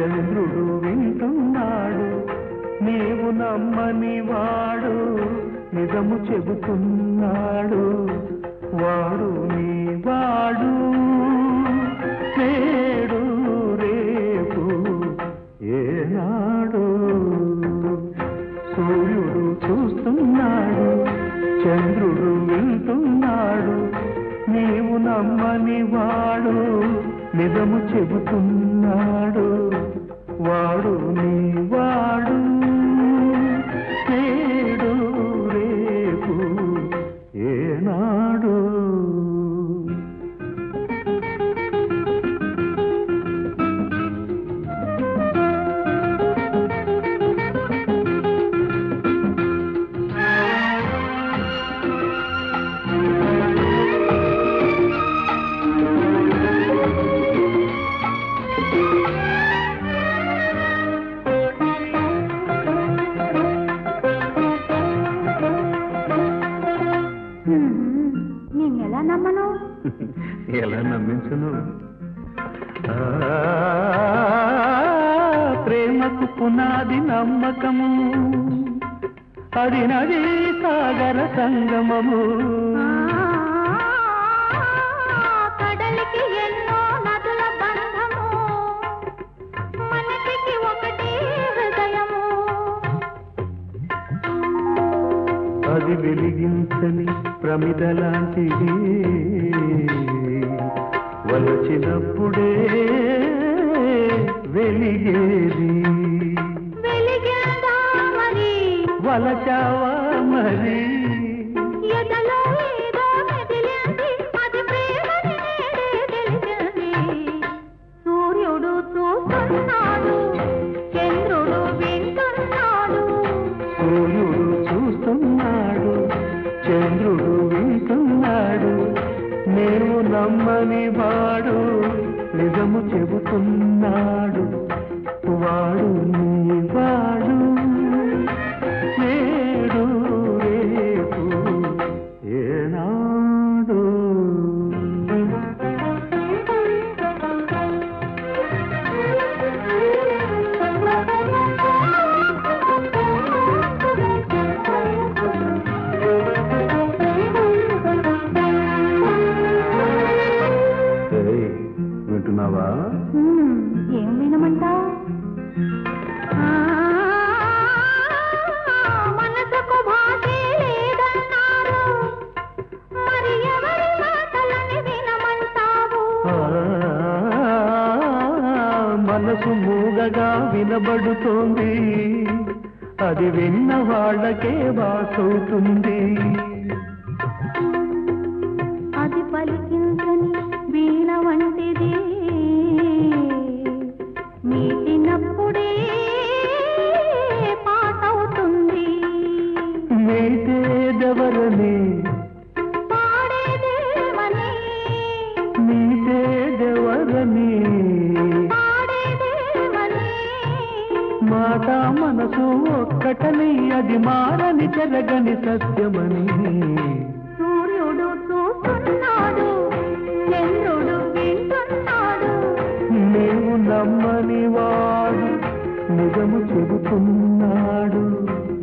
చంద్రుడు వింటున్నాడు నీవు నమ్మని వాడు నిజము చెబుతున్నాడు వాడు నీ వాడు నేడు రేపు ఏనాడు సూర్యుడు చూస్తున్నాడు చంద్రుడు వింటున్నాడు నీవు నమ్మని వాడు నిజము చెబుతున్నాడు వాడు నీ వాడు నేడు రేపు ఏనాడు నిన్నెలా నమ్మను ఎలా నమ్మించును ఆ, ప్రేమకు పునాది నమ్మకము అది నది సాగర సంగమము కడలికి ఎన్నో నదుల బంధము మనకి ఒకటే హృదయము అది వెలిగించని ప్రమిద లాంటిది వలచినప్పుడే వెలిగేది వెలిగిందా మరి వలచావా మరి ఎదలో ఏదో మెదిలింది అది ప్రేమని నేడే తెలిసింది సూర్యుడు చూస్తున్నాడు చంద్రుడు వింటున్నాడు సూర్యుడు చూస్తున్నాడు చంద్రుడు వింటున్నాడు నీవు నమ్మని వాడు నిజము చెబుతున్నాడు వాడు నీ వాడు నేడు రేపు ఏనాడు ఏయ్, వింటున్నావా హ్మ్, ఏం వినమంటావు మనసుకు భాషే లేదన్నారు మరి ఎవరి మాటలని వినమంటావు ఆ, మనసు మూగగా వినబడుతోంది అది విన్న వాళ్ళకే వాసవుతుంది అది పలికించని వీణ వంటిది మీటినప్పుడే పాటవుతుంది మీటేదెవరని పాడేదేమని మీటేదెవరని పాడేదేమని మాట మనసు ఒక్కటని అది మారని జరగని సత్యమని సూర్యుడు చూస్తున్నాడు చంద్రుడు వింటున్నాడు నీవు నమ్మని వాడు నిజము చెబుతున్నాడు